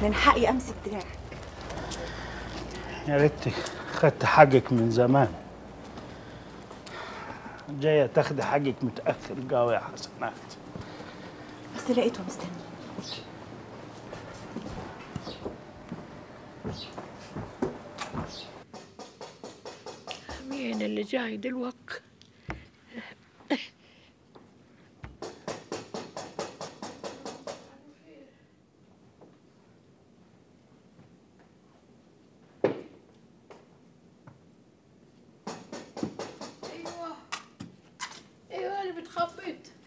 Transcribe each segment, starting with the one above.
من حقي امسك دراعك يا ريتك خدت حقك من زمان جاية تاخدي حقك متأخر قوي يا حسنات بس لقيته مستني مين اللي جاي دلوقتي ايوه ايوه اللي بتخبط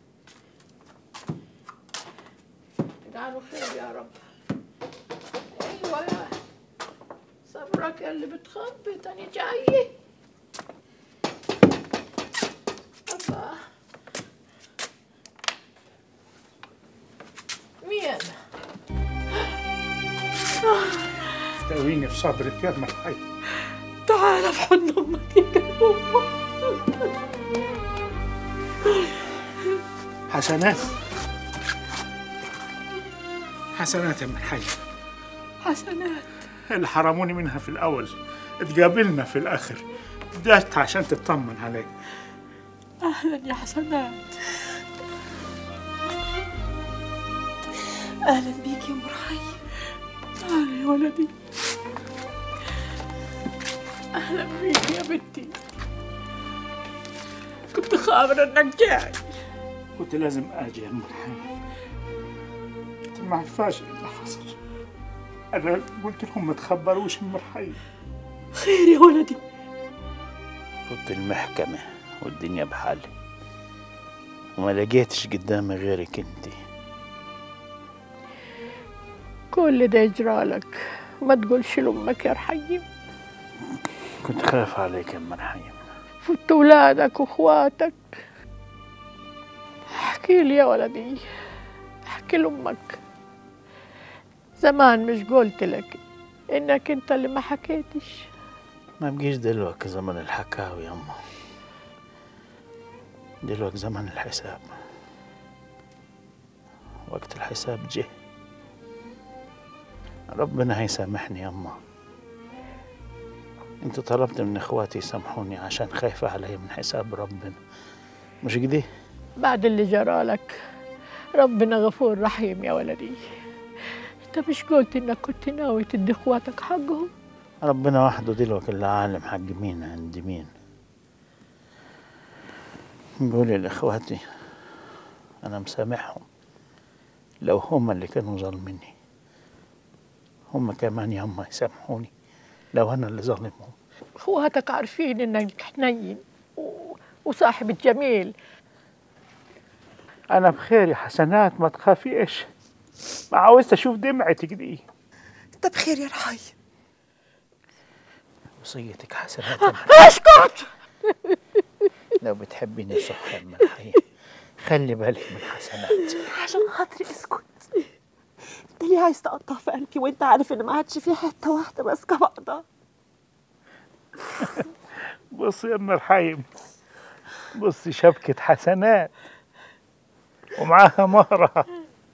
اجعله خير يا رب ايوه يا صبرك يا اللي بتخبط انا جايه أبا مين تقويني في صدرك يا ام الحي تعال في حضن امك يا قلب امك حسنات حسنات يا ام الحي حسنات اللي حرموني منها في الأول اتقابلنا في الآخر جات عشان تطمن عليك اهلا يا حسنات اهلا بيك يا مرحي تعال يا ولدي اهلا بيك يا بنتي كنت خابرة انك جاي كنت لازم اجي يا ام الحي انت ما عرفاش ايه اللي حصل انا قلت لهم ما تخبروش ام الحي خير يا ولدي كنت المحكمة والدنيا بحالي وما لقيتش قدامي غيرك انت كل ده يجرالك وما تقولش لامك يا رحيم كنت خايف عليك يا ام الحي فت ولادك واخواتك احكي لي يا ولدي احكي لامك زمان مش قلت لك انك انت اللي ما حكيتش ما بقيش دلوقتي زمن الحكاوي يا أما دلوقتي زمن الحساب وقت الحساب جه ربنا هيسامحني يا أما انت طلبت من اخواتي يسامحوني عشان خايفة علي من حساب ربنا مش كده بعد اللي جرالك ربنا غفور رحيم يا ولدي انت مش قلت انك كنت ناوي تدي اخواتك حقهم ربنا وحده دلوقتي اللي عالم حق مين عند مين قولي لاخواتي انا مسامحهم لو هم اللي كانوا ظالميني هم كمان يا أما يسامحوني لو انا اللي ظالمهم اخواتك عارفين انك حنين و- وصاحب الجميل انا بخير يا حسنات ما تخافيش ما عاوزت اشوف دمعتك دي انت بخير يا رحي وصيتك حسنات يا مرحبا. اسكت لو بتحبيني صح يا أم الحي خلي بالك من حسنات عشان خاطري اسكت انت ليه عايز تقطع في قلبي وانت عارف ان ما عادش في حته واحده ماسكه بعضها بصي يا ام الحيم بصي شبكة حسنات ومعاها مهرة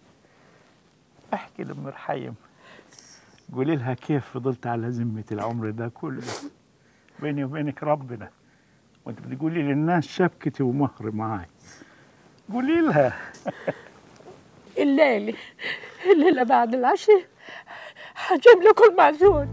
احكي لام الحيم قولي لها كيف فضلت على ذمة العمر ده كله بيني وبينك ربنا وانت بتقولي للناس شبكتي ومهري معاي قولي لها الليلة الليلة بعد العشاء هجيب لكم معزول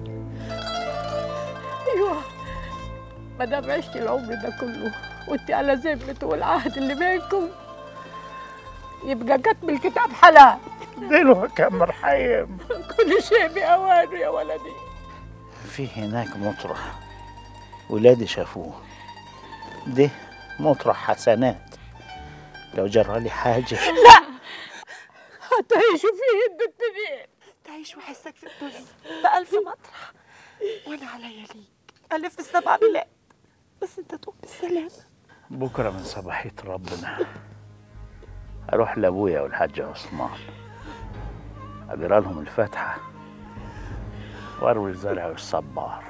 ايوه ما دام عشت العمر ده كله وانت على ذمته والعهد اللي بينكم يبقى كتب الكتاب حلال دلوقتي يا ام الحيم كل شيء بأوانه يا ولدي في هناك مطرح ولادي شافوه ده مطرح حسنات لو جرى لي حاجة هتعيشوا فيه انتوا التنين تعيش وحسك في الدنيا بألف مطرح وانا عليا ليك ألف السبع بلاد بس انت تقوم بالسلامة بكرة من صباحية ربنا أروح لأبويا والحاج عثمان أقرأ لهم الفاتحة وأروي الزرع والصبار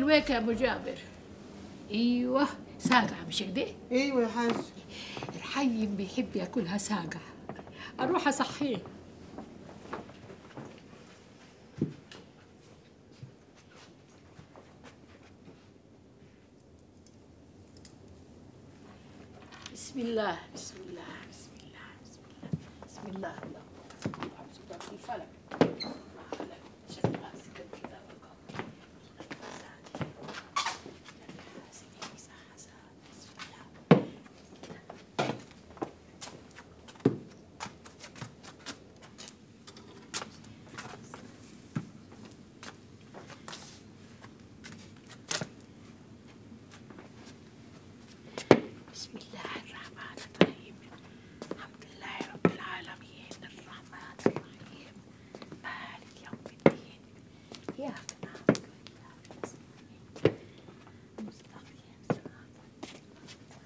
حلويك يا ابو جابر ايوه ساقعه مش كده ايوه يا حاج الحي بيحب ياكلها ساقعه اروح اصحيه بسم الله بسم الله بسم الله بسم الله بسم الله اللهم أعوذ برب الفلق وعلى شر غاسق إذا وقب حاسد إذا حسد بسم الله بسم الله الرحمن الرحيم الحمد لله رب العالمين الرحمن الرحيم مالك يوم الدين إياك نعبد وإياك نستعين مستقيم صراط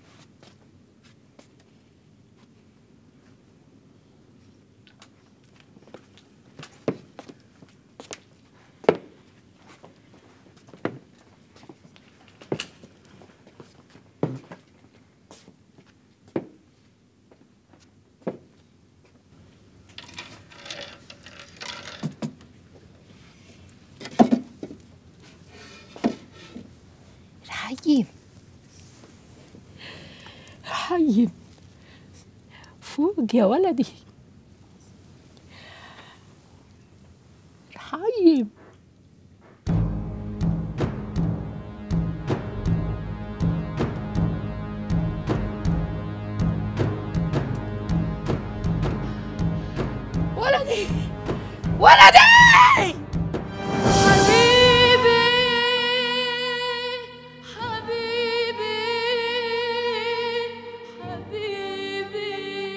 الحيم الحيم فوق يا ولدي الحيم ولدي ولدي حبيبي حبيبي حبيبي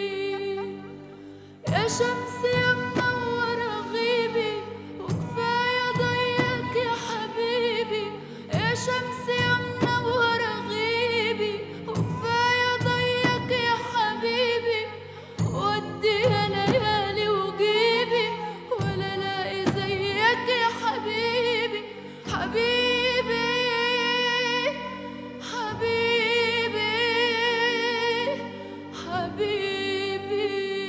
يا شمس يا منورة غيبي وكفاية ضيق يا حبيبي يا شمس يا منورة غيبي وكفاية ضيق يا حبيبي ودي يا ليالي وجيبي ولا لاقي زيك يا حبيبي حبيبي حبيبي حبيبي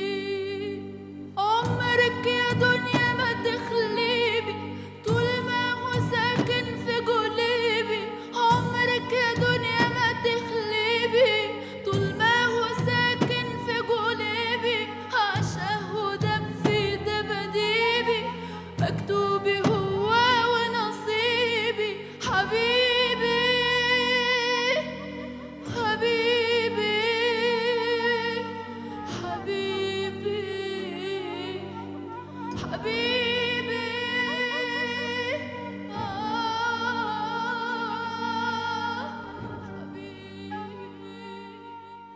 عمرك يا دنيا ما تخليبي طول ما هو ساكن في قلبي عمرك يا دنيا ما تخليبي طول ما هو ساكن في قلبي عشاه ودم في دباديبي مكتوبي هو ونصيبي حبيبي حبيبي حبيبي حبيبي آه حبيبي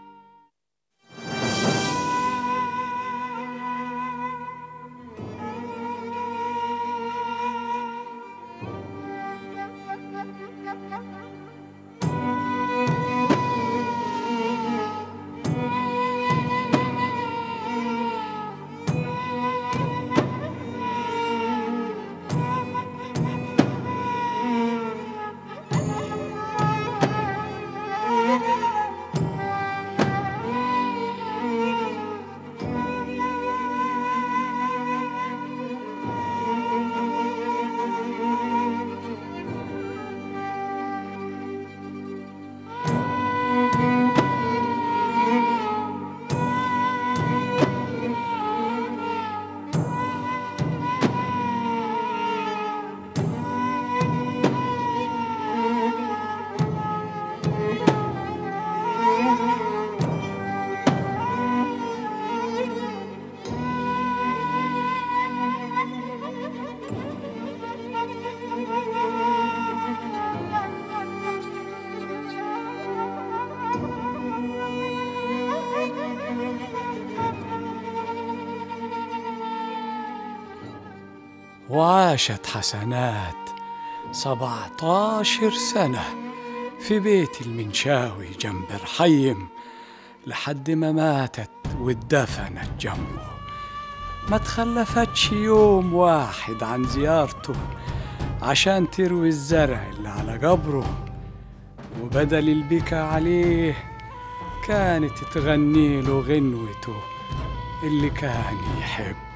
وعاشت حسنات سبعتاشر سنة في بيت المنشاوي جنب رحيم لحد ما ماتت واتدفنت جنبه ما تخلفتش يوم واحد عن زيارته عشان تروي الزرع اللي على قبره وبدل البكا عليه كانت تغني له غنوته اللي كان يحب